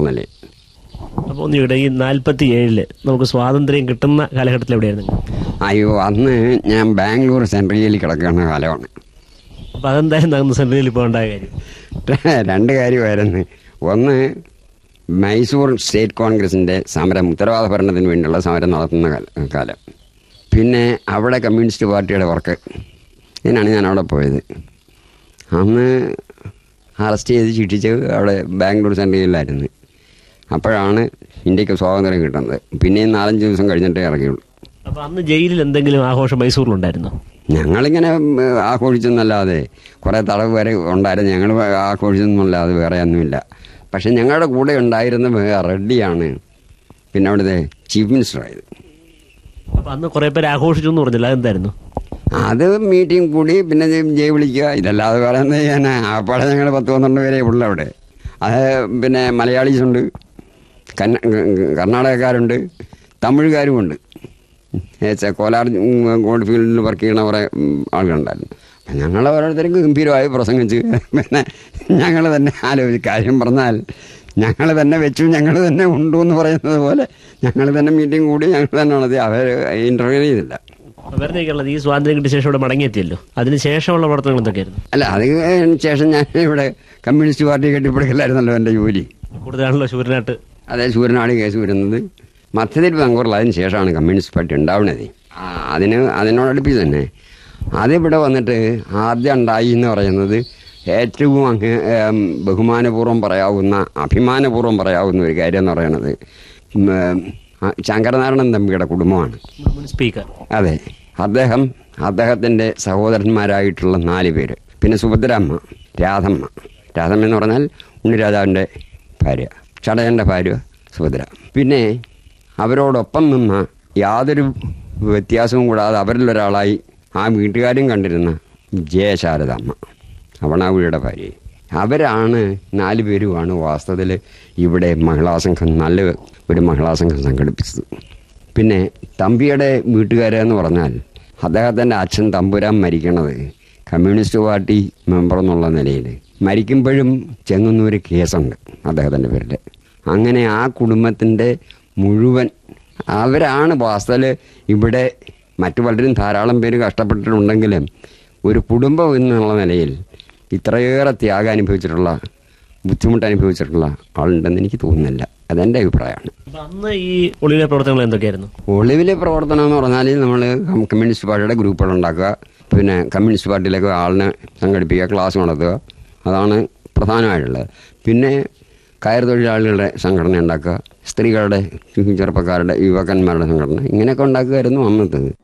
എന്നുള്ള നിലയിൽ അപ്പോൾ ഒന്ന് ഇവിടെ ഈ നാൽപ്പത്തി ഏഴില് നമുക്ക് സ്വാതന്ത്ര്യം കിട്ടുന്ന കാലഘട്ടത്തിൽ എവിടെയായിരുന്നു അയ്യോ അന്ന് ഞാൻ ബാംഗ്ലൂർ സെൻട്രൽ ജയിലിൽ കിടക്കുന്ന കാലമാണ് അപ്പോൾ അതെന്തായിരുന്നു അന്ന് സെൻട്രലിൽ ഇപ്പോൾ ഉണ്ടായ കാര്യം രണ്ട് കാര്യമായിരുന്നു ഒന്ന് മൈസൂർ സ്റ്റേറ്റ് കോൺഗ്രസിൻ്റെ സമരം ഉത്തരവാദ ഭരണത്തിന് വേണ്ടിയുള്ള സമരം നടത്തുന്ന കാല- കാലം പിന്നെ അവിടെ കമ്മ്യൂണിസ്റ്റ് പാർട്ടിയുടെ വർക്ക് ഇതിനാണ് ഞാൻ അവിടെ പോയത് അന്ന് അറസ്റ്റ് ചെയ്ത് ശിക്ഷിച്ച് അവിടെ ബാംഗ്ലൂർ സെൻട്രൽ ജയിലിലായിരുന്നു അപ്പോഴാണ് ഇന്ത്യക്ക് സ്വാതന്ത്ര്യം കിട്ടുന്നത് പിന്നെയും നാലഞ്ച് ദിവസം കഴിഞ്ഞിട്ടേ ഇറങ്ങിയുള്ളൂ അപ്പോൾ അന്ന് ജയിലിൽ എന്തെങ്കിലും ആഘോഷം മൈസൂരിലുണ്ടായിരുന്നോ ഞങ്ങളിങ്ങനെ ഉം, ആഘോഷിച്ചെന്നല്ലാതെ കുറേ തടവ് വരെ ഉണ്ടായിരുന്നു ഞങ്ങൾ ആഘോഷിച്ചെന്നല്ലാതെ വേറെ ഒന്നുമില്ല പക്ഷെ ഞങ്ങളുടെ കൂടെ ഉണ്ടായിരുന്ന വേ- റെഡ്ഡിയാണ് പിന്നെ അവിടുത്തെ ചീഫ് മിനിസ്റ്റർ ആയത് അപ്പോൾ അന്ന് കുറേ പേര് ആഘോഷിച്ചു എന്ന് പറഞ്ഞില്ല അതെന്തായിരുന്നു അത് മീറ്റിംഗ് കൂടി പിന്നെ ജയ് ജയ് വിളിക്കുക ഇതല്ലാതെ വേറെ എന്താ ചെയ്യാനാ ആപ്പാടെ ഞങ്ങൾ പത്ത് പന്ത്രണ്ട് പേരെ ഉള്ളു അവിടെ അത് പിന്നെ മലയാളീസ് ഉണ്ട് കന്ന കർണാടകക്കാരുണ്ട് തമിഴുകാരുമുണ്ട് ഏച്ച കോലാർ ഉം, ഗോൾഡ് ഫീൽഡിൽ വർക്ക് ചെയ്യണ കുറേ ഉം, ആളുകളുണ്ടായിരുന്നു അപ്പം ഞങ്ങൾ ഓരോരുത്തർക്ക് ഗംഭീരമായി പ്രസംഗിച്ച് പിന്നെ ഞങ്ങൾ തന്നെ ആലോചിച്ച് കാര്യം പറഞ്ഞാൽ ഞങ്ങൾ തന്നെ വെച്ചു ഞങ്ങൾ തന്നെ ഉണ്ടു എന്ന് പറയുന്നത് പോലെ ഞങ്ങൾ തന്നെ മീറ്റിംഗ് കൂടി ഞങ്ങൾ തന്നെ നടത്തി അവർ ഇൻ്റർവ്യൂ ചെയ്തില്ല വെറുതെ കേരളത്തിൽ ഈ സ്വാതന്ത്ര്യം കിട്ടിയ ശേഷം ഇവിടെ മടങ്ങിയെത്തിയല്ലോ അതിന് ശേഷമുള്ള പ്രവർത്തനങ്ങൾ എന്തൊക്കെയായിരുന്നു അല്ല അതിന് ശേഷം ഞാൻ ഇവിടെ കമ്മ്യൂണിസ്റ്റ് പാർട്ടി കെട്ടിപ്പിടിക്കലായിരുന്നല്ലോ എൻ്റെ ജോലി കൂടുതലാണല്ലോ ശൂരനാട്ട് അതേ സൂര്യനാട് കേസ് വരുന്നത് മധ്യത്തിൽ ബംഗൂറിൽ അതിന് ശേഷമാണ് കമ്മ്യൂണിസ്റ്റ് പാർട്ടി ഉണ്ടാവുന്നത് ആ, അതിന് അതിനോടടുപ്പിച്ച് തന്നെ അതിവിടെ വന്നിട്ട് ആദ്യം ഉണ്ടായി എന്ന് പറയുന്നത് ഏറ്റവും അങ്ങ് ഏം, ബഹുമാനപൂർവ്വം പറയാവുന്ന അഭിമാനപൂർവ്വം പറയാവുന്ന ഒരു കാര്യം എന്ന് പറയുന്നത് ഉം, ഏം, ആ, ശങ്കരനാരായണൻ തമ്പിയുടെ കുടുംബമാണ് മുൻ സ്പീക്കർ അതെ അദ്ദേഹം അദ്ദേഹത്തിൻ്റെ സഹോദരന്മാരായിട്ടുള്ള നാല് പേര് പിന്നെ സുഭദ്രാമ്മ രാധമ്മ രാധമ്മ എന്ന് പറഞ്ഞാൽ ഉണ്ണിരാജാവിൻ്റെ ഭാര്യ ചടയൻ്റെ ഭാര്യ സുഭദ്ര പിന്നെ അവരോടൊപ്പം നിന്ന യാതൊരു വ്യത്യാസവും കൂടാതെ അവരിലൊരാളായി ആ വീട്ടുകാരും കണ്ടിരുന്ന ജയശാരദാമ്മ അവണാവുഴിയുടെ ഭാര്യ അവരാണ് നാല് പേരുമാണ് വാസ്തവത്തിൽ ഇവിടെ മഹിളാസംഘം നല്ല ഒരു മഹിളാസംഘം സംഘടിപ്പിച്ചത് പിന്നെ തമ്പിയുടെ വീട്ടുകാരെന്ന് പറഞ്ഞാൽ അദ്ദേഹത്തിൻ്റെ അച്ഛൻ തമ്പുരാൻ മരിക്കണത് കമ്മ്യൂണിസ്റ്റ് പാർട്ടി മെമ്പർ എന്നുള്ള നിലയിൽ മരിക്കുമ്പോഴും ചെങ്ങന്നൂർ കേസുണ്ട് അദ്ദേഹത്തിൻ്റെ പേരിൽ അങ്ങനെ ആ കുടുംബത്തിൻ്റെ മുഴുവൻ അവരാണ് വാസ്തവത്തിൽ ഇവിടെ മറ്റു പലരും ധാരാളം പേര് കഷ്ടപ്പെട്ടിട്ടുണ്ടെങ്കിലും ഒരു കുടുംബം എന്നുള്ള നിലയിൽ ഇത്രയേറെ ത്യാഗം അനുഭവിച്ചിട്ടുള്ള ബുദ്ധിമുട്ട് അനുഭവിച്ചിട്ടുള്ള ആളുണ്ടെന്ന് എനിക്ക് തോന്നുന്നില്ല അതെൻ്റെ അഭിപ്രായമാണ് അപ്പൊ അന്ന് ഈ ഒളിവിലെ പ്രവർത്തനങ്ങൾ എന്തൊക്കെയായിരുന്നു ഒളിവിലെ പ്രവർത്തനം എന്ന് പറഞ്ഞാൽ നമ്മൾ കമ്മ്യൂണിസ്റ്റ് പാർട്ടിയുടെ ഗ്രൂപ്പുകൾ ഉണ്ടാക്കുക പിന്നെ കമ്മ്യൂണിസ്റ്റ് പാർട്ടിയിലേക്ക് ആളിനെ സംഘടിപ്പിക്കുക ക്ലാസ് നടത്തുക അതാണ് പ്രധാനമായിട്ടുള്ളത് പിന്നെ കയർ തൊഴിലാളികളുടെ സംഘടന ഉണ്ടാക്കുക സ്ത്രീകളുടെ ചെറുപ്പക്കാരുടെ യുവക്കന്മാരുടെ സംഘടന ഇങ്ങനെയൊക്കെ ഉണ്ടാക്കുമായിരുന്നു അന്നത്തത്